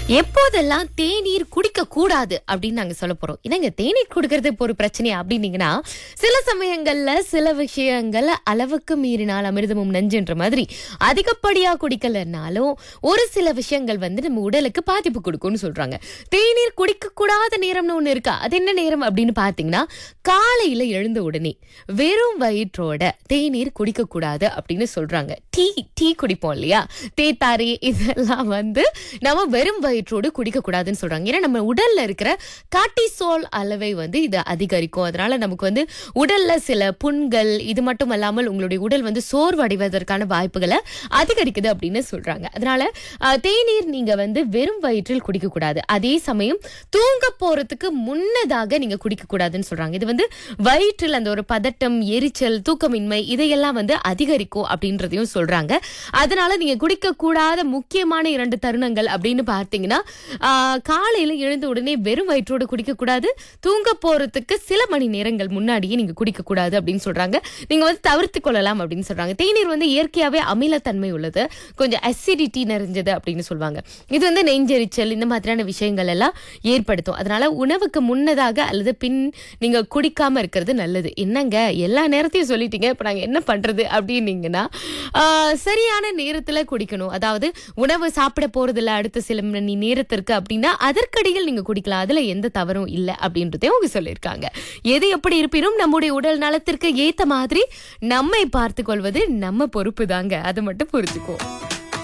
எப்போதெல்லாம் தேநீர் குடிக்க கூடாது அப்படின்னு நாங்க சொல்ல போறோம் என்னங்க தேநீர் குடிக்கிறது இப்போ ஒரு பிரச்சனையா அப்படின்னீங்கன்னா சில சமயங்கள்ல சில விஷயங்கள் அளவுக்கு மீறினால் அமிர்தமும் நஞ்சுன்ற மாதிரி அதிகப்படியா குடிக்கலனாலும் ஒரு சில விஷயங்கள் வந்து நம்ம உடலுக்கு பாதிப்பு கொடுக்கும்னு சொல்றாங்க தேநீர் குடிக்க கூடாத நேரம்னு ஒண்ணு இருக்கா அது என்ன நேரம் அப்படின்னு பாத்தீங்கன்னா காலையில எழுந்த உடனே வெறும் வயிற்றோட தேநீர் குடிக்க கூடாது அப்படின்னு சொல்றாங்க டீ டீ குடிப்போம் இல்லையா தேத்தாரி இதெல்லாம் வந்து நம்ம வெறும் வயிற்றோடு குடிக்க கூடாதுன்னு சொல்றாங்க ஏன்னா நம்ம உடல்ல இருக்கிற கார்டிசோல் அளவை வந்து இது அதிகரிக்கும் அதனால நமக்கு வந்து உடல்ல சில புண்கள் இது மட்டும் அல்லாமல் உங்களுடைய உடல் வந்து சோர்வடைவதற்கான வாய்ப்புகளை அதிகரிக்குது அப்படின்னு சொல்றாங்க அதனால அஹ், தேநீர் நீங்க வந்து வெறும் வயிற்றில் குடிக்க கூடாது அதே சமயம் தூங்க போறதுக்கு முன்னதாக நீங்க குடிக்க கூடாதுன்னு சொல்றாங்க இது வந்து வயிற்றில் அந்த ஒரு பதட்டம் எரிச்சல் தூக்கமின்மை இதையெல்லாம் வந்து அதிகரிக்கும் அப்படின்றதையும் சொல்றாங்க அதனால நீங்க குடிக்க கூடாத முக்கியமான இரண்டு தருணங்கள் அப்படின்னு பார்த்தீங்கன்னா ஆஹ், காலையில எழுந்த உடனே வெறும் வயிற்றோடு குடிக்க கூடாது தூங்க போறதுக்கு சில மணி நேரங்கள் முன்னாடியே நீங்க குடிக்க கூடாது அப்படின்னு சொல்றாங்க நீங்க வந்து தவிர்த்து கொள்ளலாம் அப்படின்னு சொல்றாங்க தேநீர் வந்து இயற்கையாவே அமிலத்தன்மை உள்ளது கொஞ்சம் அசிடிட்டி நிறைஞ்சது அப்படின்னு சொல்லுவாங்க இது வந்து நெஞ்செரிச்சல் இந்த மாதிரியான விஷயங்கள் எல்லாம் ஏற்படுத்தும் அதனால உணவுக்கு முன்னதாக அல்லது பின் நீங்க குடிக்காம இருக்கிறது நல்லது என்னங்க எல்லா நேரத்தையும் சொல்லிட்டீங்க இப்ப நாங்க என்ன பண்றது அப்படின்னீங்கன்னா ஆஹ், சரியான நேரத்துல குடிக்கணும் அதாவது உணவு சாப்பிட போறதில்ல அடுத்த சில மணி நேரத்திற்கு அப்படின்னா அதற்கடியில் நீங்க குடிக்கலாம் அதுல எந்த தவறும் இல்லை அப்படின்றதையும் அவங்க சொல்லியிருக்காங்க எது எப்படி இருப்பினும் நம்முடைய உடல் நலத்திற்கு ஏத்த மாதிரி நம்மை பார்த்து கொள்வது நம்ம பொறுப்பு தாங்க அதை மட்டும் புரிஞ்சுக்குவோம்